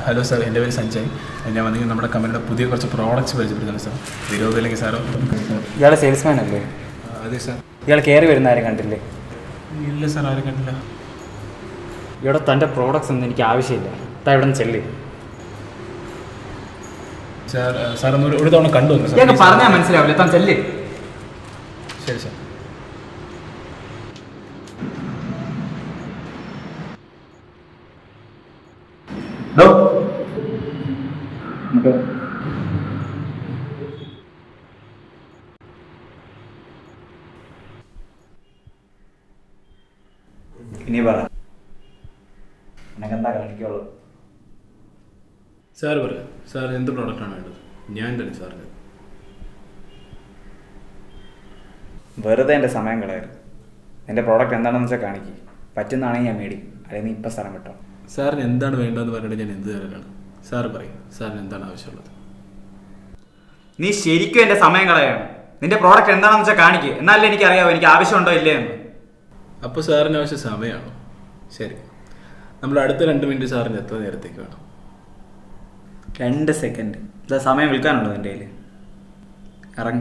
hello sir എൻ്റെ പേര് സഞ്ജയ് ഞാൻ വന്നെങ്കിൽ നമ്മുടെ കമ്പനിയുടെ പുതിയ കുറച്ച് പ്രോഡക്റ്റ്സ് പരിചയപ്പെടുത്തുന്നു സാർ വിരോധമില്ലെങ്കിൽ സാറോ ഇയാൾ സെയിൽസ്മാൻ അല്ലേ അതെ സാർ ഇയാൾ കയറി വരുന്ന ആരും കണ്ടില്ലേ ഇല്ല സാർ ആരും കണ്ടില്ല ഇവിടെ തൻ്റെ പ്രോഡക്റ്റ്സ് ഒന്നും എനിക്ക് ആവശ്യമില്ല താ ഇവിടെ നിന്ന് ചെല്ലി സാർ സാർ ഒന്ന് ഒരു- ഒരു തവണ കണ്ടു വന്നു സാർ ഇയാൾക്ക് പറഞ്ഞാൽ മനസ്സിലാവില്ല താൻ ചെല്ലി ശരി സാർ ഇനി പറ നിനക്കെന്താ കാണിക്കുള്ളൂ സാർ പറ സാർ എന്ത് പ്രോഡക്റ്റാണ് വേണ്ടത് ഞാൻ തന്നെ സാറിന് വെറുതെ എൻ്റെ സമയം കളയരുത് എൻ്റെ പ്രോഡക്റ്റ് എന്താണെന്ന് വെച്ചാൽ കാണിക്ക് പറ്റുന്നതാണെങ്കിൽ ഞാൻ മേടിക്കും അല്ലെങ്കിൽ നീ ഇപ്പം സ്ഥലം കിട്ടോ സാറിന് എന്താണ് വേണ്ടതെന്ന് പറഞ്ഞിട്ട് ഞാൻ എന്ത് തരാനാണ് സാർ പറയും സാറിന് എന്താണ് ആവശ്യമുള്ളത് നീ ശരിക്കും എൻ്റെ സമയം കളയാണ് നിന്റെ പ്രോഡക്റ്റ് എന്താണെന്ന് വെച്ചാൽ കാണിക്ക് എന്നാലേ എനിക്ക് അറിയാവോ എനിക്ക് ആവശ്യമുണ്ടോ ഇല്ലേ എന്ന് അപ്പോൾ സാറിന് ആവശ്യം സമയമാണോ ശരി നമ്മൾ അടുത്ത രണ്ട് മിനിറ്റ് സാറിന് എത്ര നേരത്തേക്ക് വേണം രണ്ട് സെക്കൻഡ് ഇതാ സമയം വിൽക്കാനുണ്ടോ എൻ്റെ കയ്യിൽ ഇറങ്ങി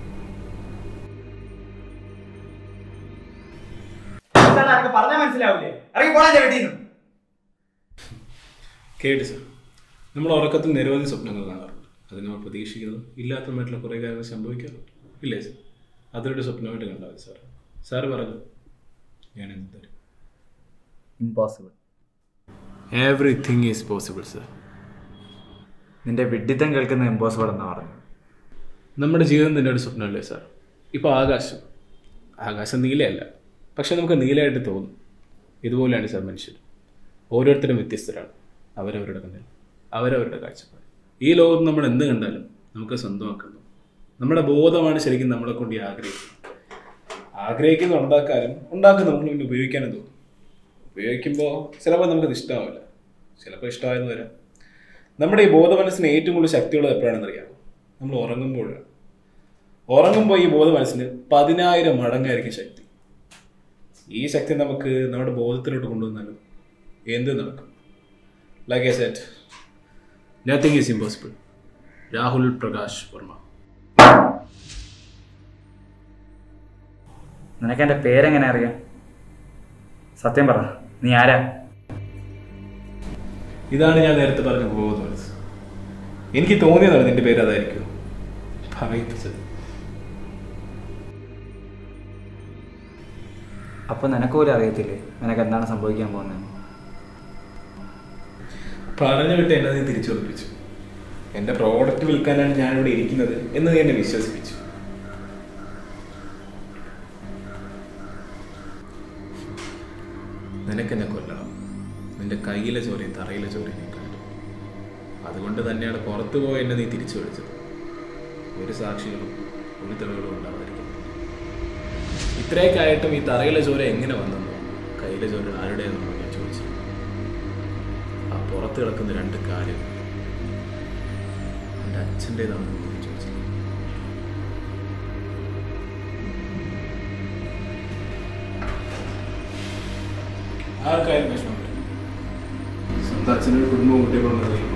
പറഞ്ഞാൽ മനസ്സിലാവില്ലേ ഇറങ്ങി പോകാൻ വീട്ടിൽ നിന്ന് കേട്ട് സാർ നമ്മൾ ഉറക്കത്തിൽ നിരവധി സ്വപ്നങ്ങൾ കാണാറുണ്ട് അത് നമ്മൾ പ്രതീക്ഷിക്കുന്നതും ഇല്ലാത്തതുമായിട്ടുള്ള കുറേ കാര്യങ്ങൾ സംഭവിക്കാറുണ്ട് ഇല്ലേ സാർ അതൊരു സ്വപ്നമായിട്ട് കണ്ടാൽ മതി സാർ സാറ് പറഞ്ഞു ഞാൻ എന്ത് തരും impossible everything is possible sir നിന്റെ വിഡിത്തം കേൾക്കുന്ന ഇമ്പോസിബിൾ എന്നാ പറഞ്ഞു നമ്മുടെ ജീവിതം തന്നെ ഒരു സ്വപ്നമല്ലേ സാർ ഇപ്പോൾ ആകാശം ആകാശം നീലയല്ല പക്ഷെ നമുക്ക് നീലയായിട്ട് തോന്നും ഇതുപോലെയാണ് സാർ മനുഷ്യർ ഓരോരുത്തരും വ്യത്യസ്തരാണ് അവരവരുടെ കണ്ണിൽ അവരവരുടെ കാഴ്ചപ്പാട് ഈ ലോകത്ത് നമ്മൾ എന്ത് കണ്ടാലും നമുക്ക് സ്വന്തമാക്കുന്നു നമ്മുടെ ബോധമാണ് ശരിക്കും നമ്മളെ കൊണ്ട് ഈ ആഗ്രഹിക്കുന്നത് ആഗ്രഹിക്കുന്ന ഉണ്ടാക്കാനും ഉണ്ടാക്കുന്ന നമ്മൾ പിന്നെ ഉപയോഗിക്കാനും തോന്നും ഉപയോഗിക്കുമ്പോൾ ചിലപ്പോൾ നമുക്കത് ഇഷ്ടമാവില്ല ചിലപ്പോൾ ഇഷ്ടമായെന്ന് വരാം നമ്മുടെ ഈ ബോധ മനസ്സിന് ഏറ്റവും കൂടുതൽ ശക്തിയുള്ളത് എപ്പോഴാണെന്ന് അറിയാമോ നമ്മൾ ഉറങ്ങുമ്പോഴാണ് ഉറങ്ങുമ്പോൾ ഈ ബോധ മനസ്സിന് പതിനായിരം മടങ്ങായിരിക്കും ശക്തി ഈ ശക്തി നമുക്ക് നമ്മുടെ ബോധത്തിലോട്ട് കൊണ്ടുവന്നാലും എന്ത് നടക്കും like a set nothing is impossible Rahul Prakash Varma നിനക്ക് എൻ്റെ പേരെങ്ങനെ അറിയാം സത്യം പറ നീ ആരാ ഇതാണ് ഞാൻ നേരത്തെ പറഞ്ഞ ബോധ മനസ്സ് എനിക്ക് തോന്നിയതാണ് നിന്റെ പേര് അതായിരിക്കും പറയിപ്പിച്ചത് അപ്പോൾ നിനക്ക് പോലും അറിയത്തില്ലേ നിനക്ക് എന്താണ് സംഭവിക്കാൻ പോകുന്നത് പറഞ്ഞു വിട്ട് എന്നെ നീ തിരിച്ചു ഉറപ്പിച്ചു എന്റെ പ്രോഡക്റ്റ് വിൽക്കാനാണ് ഞാൻ ഇവിടെ ഇരിക്കുന്നത് എന്ന് നീ എന്നെ വിശ്വസിപ്പിച്ചു നിനക്കെന്നെ കൊല്ലണം നിന്റെ കയ്യിലെ ചോരയും തറയിലെ ചോരയും ഞാൻ കണ്ടു അതുകൊണ്ട് തന്നെയാണ് പുറത്തു പോയി എന്നെ നീ തിരിച്ചു വിളിച്ചത് ഒരു സാക്ഷികളും ഒരു തെളിവുകളും ഉണ്ടാവാതിരിക്കുന്നു ഇത്രയൊക്കെ ആയിട്ടും ഈ തറയിലെ ചോര എങ്ങനെ വന്നെന്നോ കയ്യിലെ ചോര ആരുടേതെന്നോ ഞാൻ ചോദിച്ചു ആ പുറത്ത് കിടക്കുന്ന രണ്ട് കാര്യം എൻ്റെ അച്ഛൻ്റെതാണെന്ന് ഞാൻ ചോദിച്ചു ആർക്കായാലും വിഷമം വരും സ്വന്തം അച്ഛനൊരു കുടുംബവും കുട്ടികളുണ്ടെങ്കിൽ